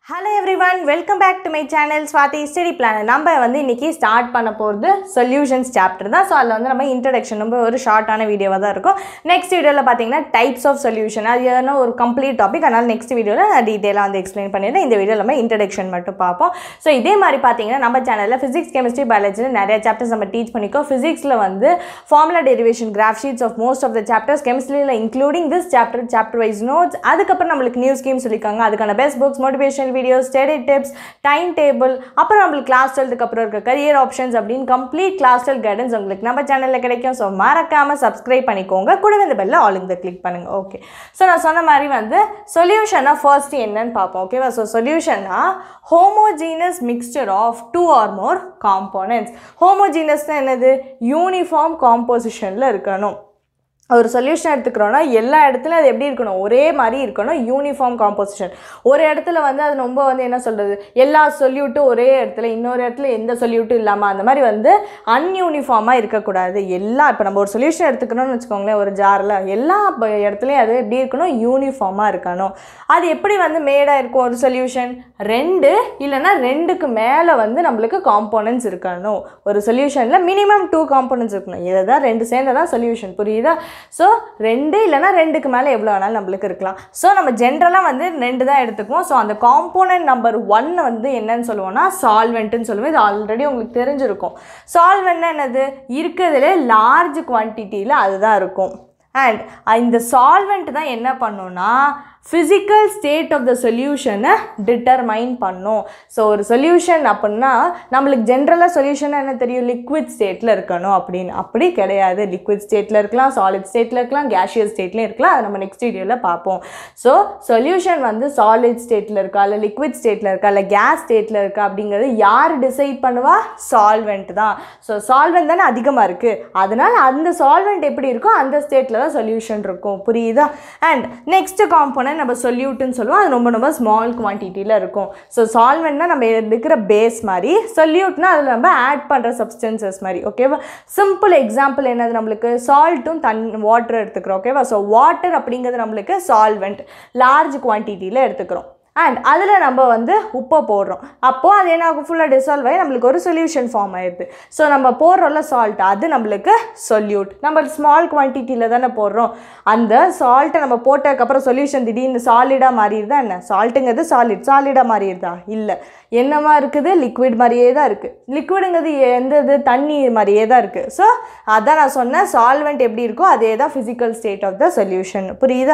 hello every one welcome back to my channel Swathi study plan நம்ம வந்து இன்னைக்கு start பண்ண போகிறது சொல்யூஷன்ஸ் சாப்டர் தான் ஸோ அதில் வந்து நம்ம இன்ட்ரடக்ஷன் ரொம்ப ஒரு ஷார்ட்டான வீடியோவாக தான் இருக்கும் நெக்ஸ்ட் வீடியோவில் பார்த்தீங்கன்னா டைப்ஸ் ஆஃப் சொல்யூஷன் அது எதனா ஒரு கம்ப்ளீட் டாபிக் அதனால் நெக்ஸ்ட் வீடியோவில் நான் டீட்டெயிலாக வந்து எக்ஸ்பிளைன் பண்ணிடுறேன் இந்த வீடியோவில் நம்ம இன்ட்ரடக்ஷன் மட்டும் பார்ப்போம் ஸோ இதே மாதிரி பார்த்தீங்கன்னா நம்ம சேனலில் ஃபிசிக்ஸ் கெமிஸ்ட்ரி பயாலஜியில் நிறைய சாப்டர்ஸ் நம்ம டீச் பண்ணிக்கோ ஃபிசிக்ஸில் வந்து formula derivation graph sheets of most of the chapters கெமிஸ்ட்ரியில் including this chapter chapter wise notes அதுக்கப்புறம் நம்மளுக்கு நியூ ஸ்கீம் சொல்லியிருக்காங்க அதுக்கான best books motivational videos study tips time table அப்புறம் நம்மளுக்கு கிளாஸ் டுவெல்த்துக்கு அப்புறம் இருக்க கரியர் ஆப்ஷன்ஸ் அப்படின்னு கம்ப்ளீட் கிளாஸ் டுவெல் கைடன்ஸ் உங்களுக்கு நம்ம சேனலில் கிடைக்கும் ஸோ மறக்காமல் சப்ஸ்கிரைப் பண்ணிக்கோங்க கூடவே இந்த பெல்ல ஆல் இந்த கிளிக் பண்ணுங்க ஓகே ஸோ நான் சொன்ன மாதிரி வந்து சொல்யூஷனா ஃபர்ஸ்ட் என்னன்னு பார்ப்போம் ஓகேவா ஸோ சொல்யூஷன்னா homogeneous mixture of two or more components ஹோமோஜீனஸ்னால் என்னது யூனிஃபார்ம் காம்போசிஷனில் இருக்கணும் ஒரு சொல்யூஷன் எடுத்துக்கிறோன்னா எல்லா இடத்துலையும் அது எப்படி இருக்கணும் ஒரே மாதிரி இருக்கணும் யூனிஃபார்ம் காம்போசிஷன் ஒரு இடத்துல வந்து அது ரொம்ப வந்து என்ன சொல்கிறது எல்லா சொல்யூட்டும் ஒரே இடத்துல இன்னொரு இடத்துல எந்த சொல்யூட்டும் இல்லாமல் அந்த மாதிரி வந்து அன்யூனிஃபார்மாக இருக்கக்கூடாது எல்லா இப்போ நம்ம ஒரு சொல்யூஷன் எடுத்துக்கணும்னு வச்சுக்கோங்களேன் ஒரு ஜாரில் எல்லா ப- இடத்துலையும் அது எப்படி இருக்கணும் யூனிஃபார்மாக இருக்கணும் அது எப்படி வந்து மேடாக இருக்கும் ஒரு சொல்யூஷன் ரெண்டு இல்லைன்னா ரெண்டுக்கு மேலே வந்து நம்மளுக்கு காம்போனன்ட்ஸ் இருக்கணும் ஒரு சொல்யூஷனில் மினிமம் டூ காம்போனன்ட்ஸ் இருக்கணும் இதை தான் ரெண்டு சேர்ந்து தான் சொல்யூஷன் புரியுதா ஸோ ரெண்டு இல்லைன்னா ரெண்டுக்கு மேலே எவ்வளோ வேணாலும் நம்மளுக்கு இருக்கலாம் ஸோ நம்ம ஜென்ரலாக வந்து ரெண்டு தான் எடுத்துக்குவோம் ஸோ அந்த காம்போனன்ட் நம்பர் ஒன் வந்து என்னன்னு சொல்லுவோம்னா சால்வெண்ட்டுன்னு சொல்லுவோம் இது ஆல்ரெடி உங்களுக்கு தெரிஞ்சிருக்கும் சால்வெண்ட்னா என்னது இருக்கிறதுல லார்ஜ் குவான்டிட்டியில் அதுதான் இருக்கும் அண்ட் இந்த சால்வெண்ட் தான் என்ன பண்ணுன்னா ஃபிசிக்கல் ஸ்டேட் ஆஃப் த சொல்யூஷனை டிட்டர்மைன் பண்ணும் ஸோ ஒரு சொல்யூஷன் அப்படின்னா நம்மளுக்கு ஜென்ரலாக சொல்யூஷன் என்ன தெரியும் லிக்விட் ஸ்டேட்டில் இருக்கணும் அப்படின்னு அப்படி கிடையாது லிக்விட் ஸ்டேட்டில் இருக்கலாம் சாலிட் ஸ்டேட்டில் இருக்கலாம் கேஷியஸ் ஸ்டேட்லேயும் இருக்கலாம் அதை நம்ம நெக்ஸ்ட் வீடியோவில் பார்ப்போம் ஸோ சொல்யூஷன் வந்து சாலிட் ஸ்டேட்டில் இருக்கா இல்லை லிக்விட் ஸ்டேட்டில் இருக்கா இல்லை கேஸ் ஸ்டேட்டில் இருக்கா அப்படிங்கிறது யார் டிசைட் பண்ணுவா சால்வெண்ட் தான் ஸோ சால்வெண்ட் தானே அதிகமாக இருக்குது அதனால் அந்த சால்வெண்ட் எப்படி இருக்கோ அந்த ஸ்டேட்டில் தான் சொல்யூஷன் இருக்கும் புரியுதா அண்ட் நெக்ஸ்ட் காம்போனன்ட் நம்ம சொல்யூட்டுன்னு சொல்லுவோம் அது ரொம்ப ரொம்ப ஸ்மால் குவான்டிட்டியில் இருக்கும் ஸோ சால்வெண்ட்னா நம்ம எடுக்கிற பேஸ் மாதிரி சொல்யூட்னா அதில் நம்ம ஆட் பண்ணுற சப்ஸ்டன்சஸ் மாதிரி ஓகேவா சிம்பிள் எக்ஸாம்பிள் என்னது நம்மளுக்கு சால்ட்டும் தன் வாட்டர் எடுத்துக்கிறோம் ஓகேவா ஸோ வாட்டர் அப்படிங்கிறது நம்மளுக்கு சால்வெண்ட் லார்ஜ் குவான்டிட்டியில் எடுத்துக்கிறோம் அண்ட் அதில் நம்ம வந்து உப்பை போடுறோம் அப்போது அது என்ன ஆகும் ஃபுல்லாக டிசால்வ் ஆகி நம்மளுக்கு ஒரு சொல்யூஷன் ஃபார்ம் ஆயிடுது ஸோ நம்ம போடுறோம்ல சால்ட் அது நம்மளுக்கு சொல்யூட் நம்ம ஸ்மால் குவான்டிட்டியில் தானே போடுறோம் அந்த சால்ட்டை நம்ம போட்டதுக்கப்புறம் சொல்யூஷன் திடீர்னு சாலிடாக மாறிடுதா என்ன சால்ட்டுங்கிறது சாலிட் சாலிடாக மாறிடுதா இல்லை என்னவா இருக்குது லிக்விட் மாதிரியே தான் இருக்குது லிக்விடுங்கிறது எந்த இது தண்ணி மாதிரியே தான் இருக்குது ஸோ அதான் நான் சொன்னேன் சால்வெண்ட் எப்படி இருக்கோ அதே தான் physical state of the solution புரியுதா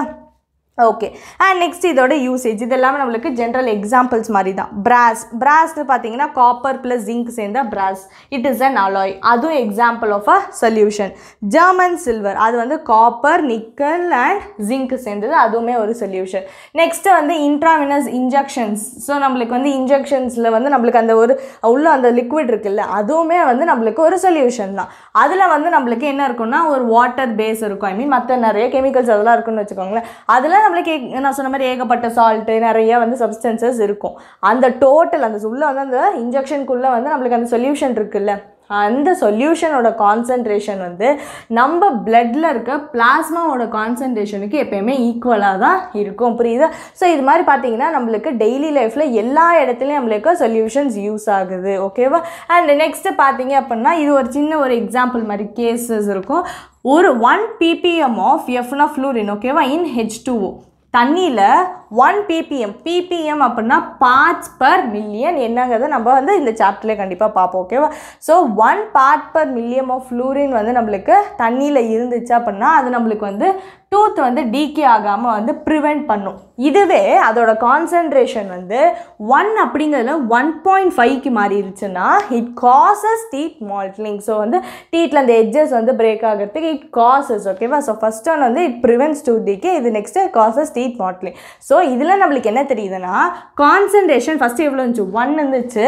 ஓகே அண்ட் நெக்ஸ்ட் இதோட யூசேஜ் இது எல்லாமே நம்மளுக்கு ஜென்ரல் எக்ஸாம்பிள்ஸ் மாதிரி தான் பிராஸ் பிராஸ்னு பார்த்தீங்கன்னா காப்பர் ப்ளஸ் ஜிங்க் சேர்ந்தா brass it is an alloy அதுவும் example of a solution German silver அது வந்து காப்பர் நிக்கல் அண்ட் ஜிங்க் சேர்ந்தது அதுவுமே ஒரு சொல்யூஷன் நெக்ஸ்ட்டு வந்து இன்ட்ராவினஸ் இன்ஜெக்ஷன்ஸ் ஸோ நம்மளுக்கு வந்து இன்ஜெக்ஷன்ஸில் வந்து நம்மளுக்கு அந்த ஒரு உள்ள அந்த லிக்விட் இருக்குல்ல அதுவுமே வந்து நம்மளுக்கு ஒரு சொல்யூஷன் தான் அதில் வந்து நம்மளுக்கு என்ன இருக்கும்னா ஒரு வாட்டர் பேஸ் இருக்கும் ஐ மீன் மற்ற நிறைய கெமிக்கல்ஸ் அதெல்லாம் இருக்குன்னு வச்சுக்கோங்களேன் அதில் நம்மளுக்கு ஏ- நான் சொன்ன மாதிரி ஏகப்பட்ட சால்ட்டு நிறைய வந்து சப்ஸ்டன்சஸ் இருக்கும் அந்த டோட்டல் அந்த உள்ள வந்து அந்த இன்ஜெக்ஷனுக்குள்ளே வந்து நம்மளுக்கு அந்த சொல்யூஷன் இருக்குல்ல அந்த சொல்யூஷனோட கான்சன்ட்ரேஷன் வந்து நம்ம பிளட்டில் இருக்க பிளாஸ்மாவோட கான்சன்ட்ரேஷனுக்கு எப்பயுமே ஈக்குவலாக தான் இருக்கும் புரியுதா ஸோ இது மாதிரி பார்த்தீங்கன்னா நம்மளுக்கு டெய்லி லைஃப்பில் எல்லா இடத்துலையும் நம்மளுக்கு சொல்யூஷன்ஸ் யூஸ் ஆகுது ஓகேவா அண்ட் நெக்ஸ்ட்டு பார்த்தீங்க அப்படின்னா இது ஒரு சின்ன ஒரு எக்ஸாம்பிள் மாதிரி கேசஸ் இருக்கும் ஒரு ஒன் பிபிஎம் ஆஃப் எஃப்னா ஃப்ளூரின் ஓகேவா இன் ஹெச் டூஓ தண்ணியில் ஒன் பிபிஎம் பிபிஎம் அப்படின்னா பார்ட்ஸ் பர் மில்லியன் என்னங்கிறத நம்ம வந்து இந்த சாப்டர்லேயே கண்டிப்பாக பார்ப்போம் ஓகேவா so one part per million of fluorine வந்து நம்மளுக்கு தண்ணியில் இருந்துச்சு அப்படின்னா அது நம்மளுக்கு வந்து டூத் வந்து டீகே ஆகாமல் வந்து ப்ரிவெண்ட் பண்ணும் இதுவே அதோட கான்சன்ட்ரேஷன் வந்து ஒன் அப்படிங்கிறதுல ஒன் பாயிண்ட் ஃபைவ்க்கு மாறிடுச்சுன்னா it causes teeth mottling so வந்து டீத்தில் அந்த எட்ஜஸ் வந்து பிரேக் ஆகிறதுக்கு இட் காசஸ் ஓகேவா ஸோ ஃபஸ்ட் ஒன் வந்து இட் ப்ரிவென்ட்ஸ் டூ டீகே இது next causes teeth mottling so இதில் நம்மளுக்கு என்ன தெரியுதுன்னா கான்சன்ட்ரேஷன் ஃபஸ்ட்டு எவ்வளோ இருந்துச்சு ஒன் இருந்துச்சு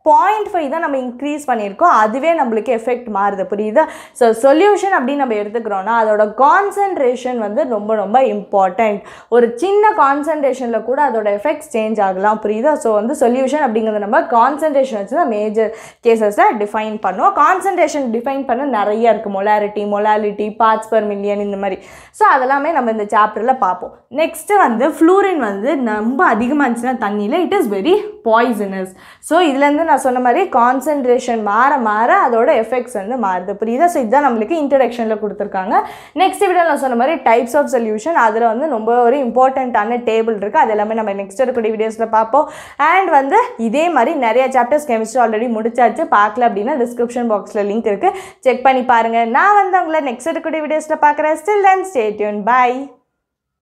பாயிண்ட் ஃபைவ் தான் நம்ம இன்க்ரீஸ் பண்ணியிருக்கோம் அதுவே நம்மளுக்கு எஃபெக்ட் மாறுது புரியுதா ஸோ சொல்யூஷன் அப்படின்னு நம்ம எடுத்துக்கிறோன்னா அதோட கான்சன்ட்ரேஷன் வந்து ரொம்ப ரொம்ப இம்பார்ட்டண்ட் ஒரு சின்ன கான்சன்ட்ரேஷனில் கூட அதோட எஃபெக்ட்ஸ் சேஞ்ச் ஆகலாம் புரியுதா ஸோ வந்து சொல்யூஷன் அப்படிங்கிறது நம்ம கான்சன்ட்ரேஷன் வச்சு தான் மேஜர் கேசஸை டிஃபைன் பண்ணுவோம் கான்சன்ட்ரேஷன் டிஃபைன் பண்ண நிறைய இருக்குது molarity molality parts per million இந்த மாதிரி ஸோ அதெல்லாமே நம்ம இந்த சாப்டரில் பார்ப்போம் நெக்ஸ்ட்டு வந்து ஃப்ளூரின் வந்து ரொம்ப அதிகமாக இருந்துச்சுன்னா தண்ணியில் it is very poisonous so இதுலேருந்து நான் சொன்ன மாதிரி கான்சன்ட்ரேஷன் மாற மாற அதோட எஃபெக்ட்ஸ் வந்து மாறுது புரியுதா ஸோ இதுதான் நம்மளுக்கு இன்ட்ரடக்ஷனில் கொடுத்துருக்காங்க நெக்ஸ்ட் வீடியோ நான் சொன்ன மாதிரி டைப்ஸ் ஆஃப் சொல்யூஷன் அதில் வந்து ரொம்ப ஒரு இம்பார்ட்டண்ட்டான டேபிள் இருக்குது அது எல்லாமே நம்ம நெக்ஸ்ட் இருக்கக்கூடிய வீடியோஸில் பார்ப்போம் அண்ட் வந்து இதே மாதிரி நிறைய சாப்டர்ஸ் கெமிஸ்ட்ரி ஆல்ரெடி முடிச்சாச்சு பார்க்கல அப்படின்னா டிஸ்கிரிப்ஷன் பாக்ஸில் லிங்க் இருக்குது செக் பண்ணி பாருங்கள் நான் வந்து உங்களை நெக்ஸ்ட் இருக்கக்கூடிய வீடியோஸில் பார்க்குறேன் still and stay tuned by